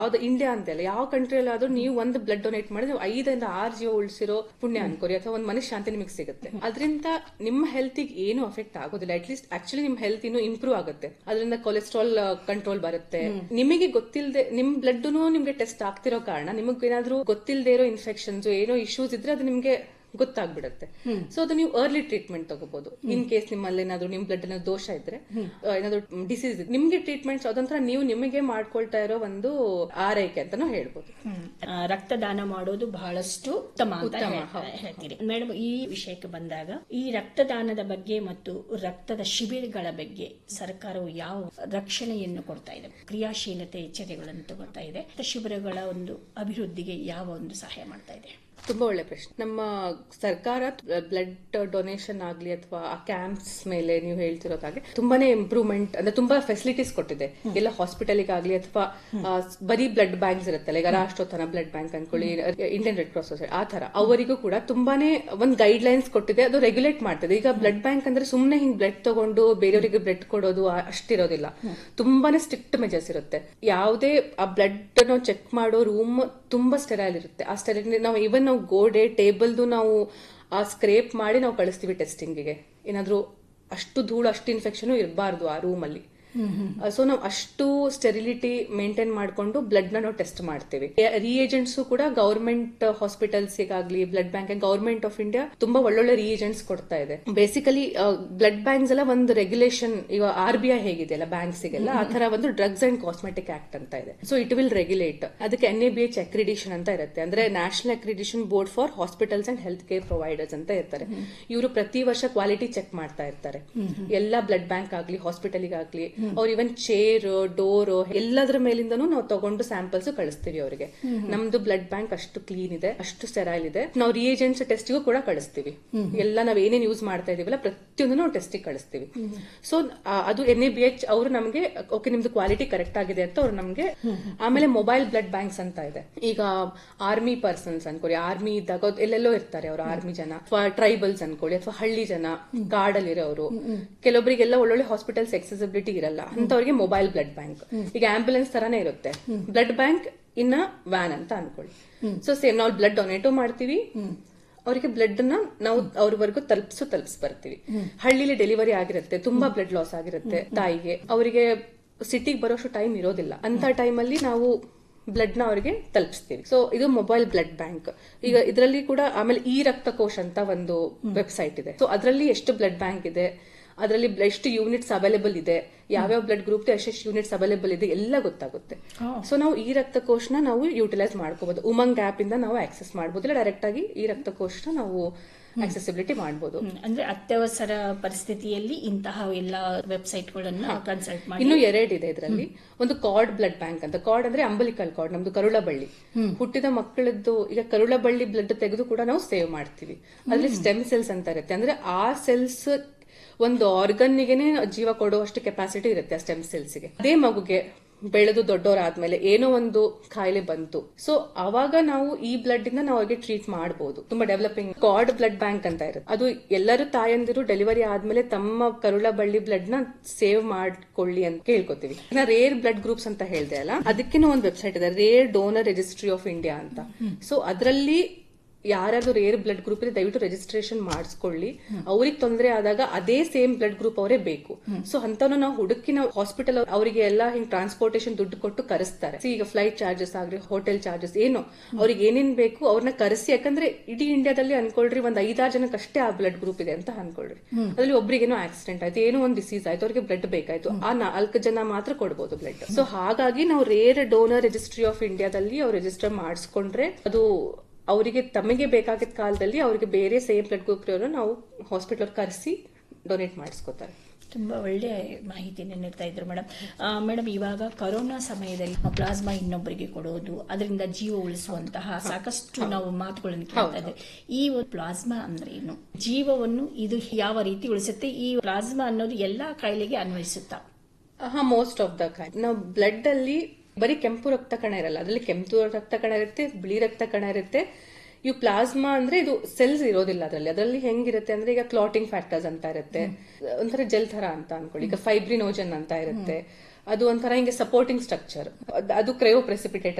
ಅದು ಇಂಡಿಯಾ ಅಂತೆಲ್ಲ ಯಾವ ಕಂಟ್ರಿಯಲ್ಲಿ ಆದ್ರೂ ನೀವು ಒಂದು ಬ್ಲಡ್ ಡೊನೇಟ್ ಮಾಡಿದ್ರೆ ನೀವು ಐದರಿಂದ ಆರು ಜೀವ ಉಳಿಸಿರೋ ಪುಣ್ಯ ಅನ್ಕೋರಿ ಅಥವಾ ಒಂದು ಮನುಷ್ಯ ಶಾಂತಿ ನಿಮಗೆ ಸಿಗುತ್ತೆ ಅದರಿಂದ ನಿಮ್ಮ ಹೆಲ್ತಿಗೆ ಏನು ಅಫೆಕ್ಟ್ ಆಗೋದಿಲ್ಲ ಅಟ್ಲೀಸ್ಟ್ ಆಕ್ಚುಲಿ ನಿಮ್ ಹೆಲ್ತ್ ಇನ್ನು ಇಂಪ್ರೂವ್ ಆಗುತ್ತೆ ಅದರಿಂದ ಕೊಲೆಸ್ಟ್ರಾಲ್ ಕಂಟ್ರೋಲ್ ಬರುತ್ತೆ ನಿಮಗೆ ಗೊತ್ತಿಲ್ಲದೆ ನಿಮ್ ಬ್ಲಡ್ ನಿಮ್ಗೆ ಟೆಸ್ಟ್ ಆಗ್ತಿರೋ ಕಾರಣ ನಿಮಗೆ ಏನಾದ್ರೂ ಗೊತ್ತಿಲ್ಲದೆ ಇರೋ ಇನ್ಫೆಕ್ಷನ್ಸ್ ಏನೋ ಇಶ್ಯೂಸ್ ಇದ್ರೆ ಅದು ನಿಮ್ಗೆ ಗೊತ್ತಾಗ್ಬಿಡುತ್ತೆ ಸೊ ಅದು ನೀವು ಅರ್ಲಿ ಟ್ರೀಟ್ಮೆಂಟ್ ತಗೋಬಹುದು ಇನ್ ಕೇಸ್ ನಿಮ್ಮಲ್ಲಿ ಏನಾದ್ರು ನಿಮ್ ಬ್ಲಡ್ ಏನಾದ್ರು ದೋಷ ಇದ್ರೆ ಆ, ಏನಾದ್ರು ಡಿಸೀಸ್ ನಿಮ್ಗೆ ಟ್ರೀಟ್ಮೆಂಟ್ಸ್ ಅದೊಂಥರ ನೀವು ನಿಮಗೆ ಮಾಡ್ಕೊಳ್ತಾ ಇರೋ ಒಂದು ಆರೈಕೆ ಅಂತಾನು ಹೇಳ್ಬೋದು ಆ, ರಕ್ತದಾನ ಮಾಡೋದು ಬಹಳಷ್ಟು ಉತ್ತಮ ಅಂತ ಹೇಳ್- ಹೇಳ್ತೀರಿ ಮೇಡಮ್ ಈ ವಿಷಯಕ್ಕೆ ಬಂದಾಗ ಈ ರಕ್ತದಾನದ ಬಗ್ಗೆ ಮತ್ತು ರಕ್ತದ ಶಿಬಿರಗಳ ಬಗ್ಗೆ ಸರ್ಕಾರವು ಯಾವ ರಕ್ಷಣೆಯನ್ನು ಕೊಡ್ತಾ ಇದೆ ಕ್ರಿಯಾಶೀಲತೆ ಎಚ್ಚರಿಕೆಗಳನ್ನು ತಗೊಳ್ತಾ ಇದೆ ರಕ್ತ ಶಿಬಿರಗಳ ಒಂದು ಅಭಿವೃದ್ಧಿಗೆ ಯಾವ ಒಂದು ಸಹಾಯ ಮಾಡ್ತಾ ಇದೆ ತುಂಬಾ ಒಳ್ಳೆ ಪ್ರಶ್ನೆ ನಮ್ಮ ಸರ್ಕಾರ ಬ್ಲಡ್ ಡೊನೇಷನ್ ಆಗ್ಲಿ ಅಥವಾ ಆ ಕ್ಯಾಂಪ್ಸ್ ಮೇಲೆ ನೀವು ಹೇಳ್ತಿರೋದಾಗೆ ತುಂಬಾನೇ ಇಂಪ್ರೂವ್ಮೆಂಟ್ ಅಂದ್ರೆ ತುಂಬಾ ಫೆಸಿಲಿಟೀಸ್ ಕೊಟ್ಟಿದೆ ಎಲ್ಲ ಹಾಸ್ಪಿಟಲ್ಗಾಗ್ಲಿ ಅಥವಾ ಆ, ಬರೀ ಬ್ಲಡ್ ಬ್ಯಾಂಕ್ಸ್ ಇರುತ್ತಲ್ಲ ಈಗ ರಾಷ್ಟ್ರೋತ್ಥಾನ ಬ್ಲಡ್ ಬ್ಯಾಂಕ್ ಅನ್ಕೊಳ್ಳಿ ಇಂಡಿಯನ್ ರೆಡ್ ಕ್ರಾಸ್ ಸೊಸೈಟಿ ಆ ತರ ಅವರಿಗೂ ಕೂಡ ತುಂಬಾನೇ ಒಂದು ಗೈಡ್ ಲೈನ್ಸ್ ಕೊಟ್ಟಿದೆ ಅದು ರೆಗ್ಯುಲೇಟ್ ಮಾಡ್ತದೆ ಈಗ ಬ್ಲಡ್ ಬ್ಯಾಂಕ್ ಅಂದ್ರೆ ಸುಮ್ನೆ ಹಿಂಗ್ ಬ್ಲಡ್ ತಗೊಂಡು ಬೇರೆಯವರಿಗೆ ಬ್ಲಡ್ ಕೊಡೋದು ಆ- ಅಷ್ಟಿರೋದಿಲ್ಲ ತುಂಬಾನೇ ಸ್ಟ್ರಿಕ್ಟ್ ಮೆಜರ್ಸ್ ಇರುತ್ತೆ ಯಾವುದೇ ಆ ಬ್ಲಡ್ ಚೆಕ್ ಮಾಡೋ ರೂಮ್ ತುಂಬಾ ಸ್ಟೆರೈಲ್ ಇರುತ್ತೆ ಆ ಸ್ಟೆರೈಲ್ ನಾವು ಇವನ್ ನಾವು ಗೋಡೆ ಟೇಬಲ್ದು ನಾವು ಆ ಸ್ಕ್ರೇಪ್ ಮಾಡಿ ನಾವು ಕಳಿಸ್ತೀವಿ ಟೆಸ್ಟಿಂಗಿಗೆ ಏನಾದ್ರೂ ಅಷ್ಟು ಧೂಳು ಅಷ್ಟು ಇನ್ಫೆಕ್ಷನ್ ಇರಬಾರ್ದು ಆ ರೂಮ್ ಅಲ್ಲಿ ಸೊ ನಾವು ಅಷ್ಟು ಸ್ಟೆರಿಲಿಟಿ ಮೇಂಟೈನ್ ಮಾಡ್ಕೊಂಡು ಬ್ಲಡ್ ನ ನಾವು ಟೆಸ್ಟ್ ಮಾಡ್ತೀವಿ ರಿಏಜೆಂಟ್ಸ್ ಕೂಡ ಗವರ್ಮೆಂಟ್ ಹಾಸ್ಪಿಟಲ್ಸ್ ಆಗ್ಲಿ blood bank government of India ತುಂಬಾ ಒಳ್ಳೊಳ್ಳೆ ರಿಏಜೆಂಟ್ಸ್ ಕೊಡ್ತಾ ಇದೆ ಬೇಸಿಕಲಿ ಬ್ಲಡ್ ಬ್ಯಾಂಕ್ಸ್ ಎಲ್ಲ ಒಂದು ರೆಗ್ಯುಲೇಷನ್ ಈಗ ಆರ್ ಬಿ ಐ ಹೇಗಿದೆಯಲ್ಲ ಬ್ಯಾಂಕ್ಸ್ ಗೆಲ್ಲ ಆ ತರ ಒಂದು ಡ್ರಗ್ಸ್ ಅಂಡ್ ಕಾಸ್ಮೆಟಿಕ್ ಆಕ್ಟ್ ಅಂತ ಇದೆ ಸೊ ಇಟ್ ವಿಲ್ ರೆಗ್ಯುಲೇಟ್ ಅದಕ್ಕೆ N A B H accreditation ಅಂತ ಇರುತ್ತೆ ಅಂದ್ರೆ national accreditation board for hospitals and health care providers ಅಂತ ಇರ್ತಾರೆ ಇವರು ಪ್ರತಿ ವರ್ಷ ಕ್ವಾಲಿಟಿ ಚೆಕ್ ಮಾಡ್ತಾ ಇರ್ತಾರೆ ಎಲ್ಲ ಬ್ಲಡ್ ಬ್ಯಾಂಕ್ ಆಗ್ಲಿ ಹಾಸ್ಪಿಟಲ್ ಆಗ್ಲಿ ಅವ್ರು ಇವನ್ ಚೇರ್ ಡೋರ್ ಎಲ್ಲದರ ಮೇಲಿಂದನೂ ನಾವು ತಗೊಂಡು ಸ್ಯಾಂಪಲ್ಸ್ ಕಳಿಸ್ತೀವಿ ಅವರಿಗೆ ನಮ್ದು ಬ್ಲಡ್ ಬ್ಯಾಂಕ್ ಅಷ್ಟು ಕ್ಲೀನ್ ಇದೆ ಅಷ್ಟು ಸ್ಟೆರೈಲ್ ಇದೆ ನಾವು ರಿಯೇಜೆಂಟ್ಸ್ ಟೆಸ್ಟಿಗೂ ಕೂಡ ಕಳಿಸ್ತೀವಿ ಎಲ್ಲ ನಾವ್ ಏನೇನ್ ಯೂಸ್ ಮಾಡ್ತಾ ಇದೀವಲ್ಲ ಪ್ರತಿಯೊಂದು ನಾವು ಟೆಸ್ಟಿಗೆ ಕಳಿಸ್ತೀವಿ ಸೊ ಅದು ಎನ್ ಎ ಬಿ ಎಚ್ ಅವರು ನಮಗೆ ಓಕೆ ನಿಮ್ದು ಕ್ವಾಲಿಟಿ ಕರೆಕ್ಟ್ ಆಗಿದೆ ಅಂತ ಅವ್ರು ನಮಗೆ ಆಮೇಲೆ ಮೊಬೈಲ್ ಬ್ಲಡ್ ಬ್ಯಾಂಕ್ಸ್ ಅಂತ ಇದೆ ಈಗ ಆರ್ಮಿ ಪರ್ಸನ್ಸ್ ಅನ್ಕೊಳ್ಳಿ ಆರ್ಮಿ ಇದ್ದಾಗ ಅವ್ರು ಎಲ್ಲೆಲ್ಲೋ ಇರ್ತಾರೆ ಅವ್ರು ಆರ್ಮಿ ಜನ ಅಥವಾ ಟ್ರೈಬಲ್ಸ್ ಅನ್ಕೊಳ್ಳಿ ಅಥವಾ ಹಳ್ಳಿ ಜನ ಕಾಡಲ್ಲಿರೋರು ಕೆಲವೊಬ್ಬರಿಗೆಲ್ಲ ಒಳ್ಳೊಳ್ಳೆ ಹಾಸ್ಪಿಟಲ್ಸ್ ಎಕ್ಸೆಸಿಬಿಲಿಟಿ ಇರಲ್ಲ ಅಂತವ್ರಿಗೆ ಮೊಬೈಲ್ ಬ್ಲಡ್ ಬ್ಯಾಂಕ್ ಈಗ ಆಂಬ್ಯುಲೆನ್ಸ್ ತರಾನೇ ಇರುತ್ತೆ ಬ್ಲಡ್ ಬ್ಯಾಂಕ್ ಇನ್ನ ವ್ಯಾನ್ ಅಂತ ಅನ್ಕೊಳ್ಳಿ ಸೊ ಸೇಮ್ ನಾವು ಬ್ಲಡ್ ಡೊನೇಟು ಮಾಡ್ತೀವಿ ಅವರಿಗೆ ಬ್ಲಡ್ ನ ನಾವು ಅವ್ರವರೆಗೂ ತಲುಪಿಸು ತಲುಪಿಸ್ ಬರ್ತೀವಿ ಹಳ್ಳಿಲಿ ಡೆಲಿವರಿ ಆಗಿರುತ್ತೆ ತುಂಬಾ ಬ್ಲಡ್ ಲಾಸ್ ಆಗಿರುತ್ತೆ ತಾಯಿಗೆ ಅವರಿಗೆ ಸಿಟಿಗೆ ಬರೋಷ್ಟು ಟೈಮ್ ಇರೋದಿಲ್ಲ ಅಂತ ಟೈಮಲ್ಲಿ ನಾವು ಬ್ಲಡ್ ನ ಅವರಿಗೆ ತಲುಪಿಸ್ತೀವಿ ಸೊ ಇದು ಮೊಬೈಲ್ ಬ್ಲಡ್ ಬ್ಯಾಂಕ್ ಈಗ ಇದರಲ್ಲಿ ಕೂಡ ಆಮೇಲೆ ಈ ರಕ್ತಕೋಶ ಅಂತ ಒಂದು ವೆಬ್ಸೈಟ್ ಇದೆ ಸೊ ಅದರಲ್ಲಿ ಎಷ್ಟು ಬ್ಲಡ್ ಬ್ಯಾಂಕ್ ಇದೆ ಅದರಲ್ಲಿ ಎಷ್ಟು ಯೂನಿಟ್ಸ್ ಅವೈಲೇಬಲ್ ಇದೆ ಯಾವ್ಯಾವ ಬ್ಲಡ್ ಗ್ರೂಪ್ ಎಷ್ಟೆಷ್ಟು ಯೂನಿಟ್ಸ್ ಅವೈಲೇಬಲ್ ಇದೆ ಎಲ್ಲ ಗೊತ್ತಾಗುತ್ತೆ ಸೊ ನಾವು ಈ ರಕ್ತಕೋಶನ ನಾವು ಯೂಟಿಲೈಸ್ ಮಾಡ್ಕೋಬಹುದು ಉಮಂಗ್ ಆಪ್ ಇಂದ ನಾವು ಆಕ್ಸೆಸ್ ಮಾಡಬಹುದು ಇಲ್ಲ ಡೈರೆಕ್ಟ್ ಆಗಿ ಈ ರಕ್ತಕೋಶನ ನಾವು ಆಕ್ಸೆಸಿಬಿಲಿಟಿ ಮಾಡಬಹುದು ಹ್ಮ್. ಅಂದ್ರೆ ಅತ್ಯವಸರ ಪರಿಸ್ಥಿತಿಯಲ್ಲಿ ಇಂತಹ ಎಲ್ಲ ವೆಬ್ಸೈಟ್ಗಳನ್ನು ಕನ್ಸಲ್ಟ್ ಮಾಡಿ ಇನ್ನು ಎರಡಿದೆ ಇದರಲ್ಲಿ ಒಂದು ಕಾರ್ಡ್ ಬ್ಲಡ್ ಬ್ಯಾಂಕ್ ಅಂತ ಕಾರ್ಡ್ ಅಂದ್ರೆ ಅಂಬಲಿಕಲ್ ಕಾರ್ಡ್ ನಮ್ದು ಕರುಳಬಳ್ಳಿ ಹುಟ್ಟಿದ ಮಕ್ಕಳದ್ದು ಈಗ ಕರುಳಬಳ್ಳಿ ಬ್ಲಡ್ ತೆಗೆದು ಕೂಡ ನಾವು ಸೇವ್ ಮಾಡ್ತೀವಿ ಅದ್ರಲ್ಲಿ ಸ್ಟೆಮ್ ಸೆಲ್ಸ್ ಅಂತ ಇರುತ್ತೆ ಅಂದ್ರೆ ಆ ಸೆಲ್ಸ್ ಒಂದು ಆರ್ಗನ್ನಿಗೆನೆ ಜೀವ ಕೊಡುವಷ್ಟು ಕೆಪಾಸಿಟಿ ಇರುತ್ತೆ ಆ ಸ್ಟೆಮ್ ಸೆಲ್ಸ್ಗೆ ಅದೇ ಮಗುಗೆ ಬೆಳೆದು ದೊಡ್ಡವರಾದ್ಮೇಲೆ ಏನೋ ಒಂದು ಕಾಯಿಲೆ ಬಂತು ಸೊ ಅವಾಗ ನಾವು ಈ ಬ್ಲಡ್ ಇಂದ ನಾವು ಅವ್ರಿಗೆ ಟ್ರೀಟ್ ಮಾಡಬಹುದು ತುಂಬಾ ಡೆವಲಪಿಂಗ್ ಕಾರ್ಡ್ ಬ್ಲಡ್ ಬ್ಯಾಂಕ್ ಅಂತ ಇರುತ್ತೆ ಅದು ಎಲ್ಲರೂ ತಾಯಂದಿರು ಡೆಲಿವರಿ ಆದ್ಮೇಲೆ ತಮ್ಮ ಕರುಳ ಬಳ್ಳಿ ಬ್ಲಡ್ ನ ಸೇವ್ ಮಾಡ್ಕೊಳ್ಳಿ ಅಂತ ಕೇಳ್ಕೊತೀವಿ ಇನ್ನ ರೇರ್ ಬ್ಲಡ್ ಗ್ರೂಪ್ಸ್ ಅಂತ ಹೇಳ್ದೆ ಅಲ್ಲ ಅದಕ್ಕೇನು ಒಂದು ವೆಬ್ಸೈಟ್ ಇದೆ rare donor registry of India ಅಂತ ಸೊ ಅದರಲ್ಲಿ ಯಾರಾದ್ರೂ ರೇರ್ ಬ್ಲಡ್ ಗ್ರೂಪ್ ಇದೆ ದಯವಿಟ್ಟು ರಿಜಿಸ್ಟ್ರೇಷನ್ ಮಾಡಿಸ್ಕೊಳ್ಳಿ ಅವ್ರಿಗೆ ತೊಂದರೆ ಆದಾಗ ಅದೇ ಸೇಮ್ ಬ್ಲಡ್ ಗ್ರೂಪ್ ಅವರೇ ಬೇಕು ಸೊ ಅಂತವನ್ನ ನಾವು ಹುಡುಕಿ ನಾವು ಹಾಸ್ಪಿಟಲ್ ಅವರಿಗೆ ಎಲ್ಲ ಹಿಂಗ್ ಟ್ರಾನ್ಸ್ಪೋರ್ಟೇಷನ್ ದುಡ್ಡು ಕೊಟ್ಟು ಕರೆಸ್ತಾರೆ See, ಈಗ ಫ್ಲೈಟ್ ಚಾರ್ಜಸ್ ಆಗ್ಲಿ ಹೋಟೆಲ್ ಚಾರ್ಜಸ್ ಏನು ಅವ್ರಿಗೆ ಏನೇನ್ ಬೇಕು ಅವ್ರನ್ನ ಕರೆಸಿ ಯಾಕಂದ್ರೆ ಇಡೀ ಇಂಡಿಯಾದಲ್ಲಿ ಅನ್ಕೊಳ್ರಿ ಒಂದ್ ಐದಾರು ಜನಕ್ಕೆ ಅಷ್ಟೇ ಆ ಬ್ಲಡ್ ಗ್ರೂಪ್ ಇದೆ ಅಂತ ಅನ್ಕೊಳ್ರಿ ಅದ್ರಲ್ಲಿ ಒಬ್ರಿಗೇನೋ ಆಕ್ಸಿಡೆಂಟ್ ಆಯ್ತು ಏನೋ ಒಂದು ಡಿಸೀಸ್ ಆಯ್ತು ಅವ್ರಿಗೆ ಬ್ಲಡ್ ಬೇಕಾಯ್ತು ಆ ನಾಲ್ಕು ಜನ ಮಾತ್ರ ಕೊಡ್ಬೋದು ಬ್ಲಡ್ ಸೊ ಹಾಗಾಗಿ ನಾವು ರೇರ್ ಡೋನರ್ ರಿಜಿಸ್ಟ್ರಿ ಆಫ್ ಇಂಡಿಯಾದಲ್ಲಿ ಅವ್ರು ರಿಜಿಸ್ಟರ್ ಮಾಡಿಸ್ಕೊಂಡ್ರೆ ಅದು ಅವರಿಗೆ ತಮಗೆ ಬೇಕಾಗಿದ್ದ ಕಾಲದಲ್ಲಿ ಅವರಿಗೆ ಬೇರೆ ಸೇಮ್ ಬ್ಲಡ್ ಗ್ರೂಪ್ ನಾವು ಹಾಸ್ಪಿಟಲ್ ಕರೆಸಿ ಡೊನೇಟ್ ಮಾಡಿಸ್ಕೋತಾರೆ ತುಂಬಾ ಒಳ್ಳೆ ಮಾಹಿತಿಯನ್ನು ನೀಡ್ತಾ ಇದ್ರು ಮೇಡಮ್ ಮೇಡಮ್ ಇವಾಗ ಕೊರೋನಾ ಸಮಯದಲ್ಲಿ ಪ್ಲಾಸ್ಮಾ ಇನ್ನೊಬ್ಬರಿಗೆ ಕೊಡೋದು ಅದರಿಂದ ಜೀವ ಉಳಿಸುವಂತಹ ಸಾಕಷ್ಟು ನಾವು ಮಾತುಗಳನ್ನು ಕೇಳ್ತಾ ಇದ್ದೇವೆ ಈ ಒಂದು ಪ್ಲಾಸ್ಮಾ ಅಂದ್ರೆ ಏನು ಜೀವವನ್ನು ಇದು ಯಾವ ರೀತಿ ಉಳಿಸುತ್ತೆ ಈ ಪ್ಲಾಸ್ಮಾ ಅನ್ನೋದು ಎಲ್ಲಾ ಕಾಯಿಲೆಗೆ ಅನ್ವಯಿಸುತ್ತಾ ಹಾ ಮೋಸ್ಟ್ ಆಫ್ ದ ಕೈಂಡ್ ನಾವು ಬ್ಲಡ್ ಅಲ್ಲಿ ಬರೀ ಕೆಂಪು ರಕ್ತ ಕಣ ಇರಲ್ಲ ಅದರಲ್ಲಿ ಕೆಂಪು ರಕ್ತ ಕಣ ಇರುತ್ತೆ ಬಿಳಿ ರಕ್ತ ಕಣ ಇರುತ್ತೆ ಇವು ಪ್ಲಾಸ್ಮಾ ಅಂದ್ರೆ ಇದು ಸೆಲ್ಸ್ ಇರೋದಿಲ್ಲ ಅದರಲ್ಲಿ ಅದರಲ್ಲಿ ಹೆಂಗಿರುತ್ತೆ ಅಂದ್ರೆ ಈಗ ಕ್ಲಾಟಿಂಗ್ ಫ್ಯಾಕ್ಟರ್ಸ್ ಅಂತ ಇರುತ್ತೆ ಒಂಥರ ಜೆಲ್ ತರ ಅಂತ ಅನ್ಕೊಳ್ಳಿ ಈಗ ಫೈಬ್ರಿನೋಜನ್ ಅಂತ ಇರುತ್ತೆ ಅದು ಒಂಥರ ಹಿಂಗೆ ಸಪೋರ್ಟಿಂಗ್ ಸ್ಟ್ರಕ್ಚರ್ ಅದು ಕ್ರಯೋ ಪ್ರೆಸಿಪಿಟೇಟ್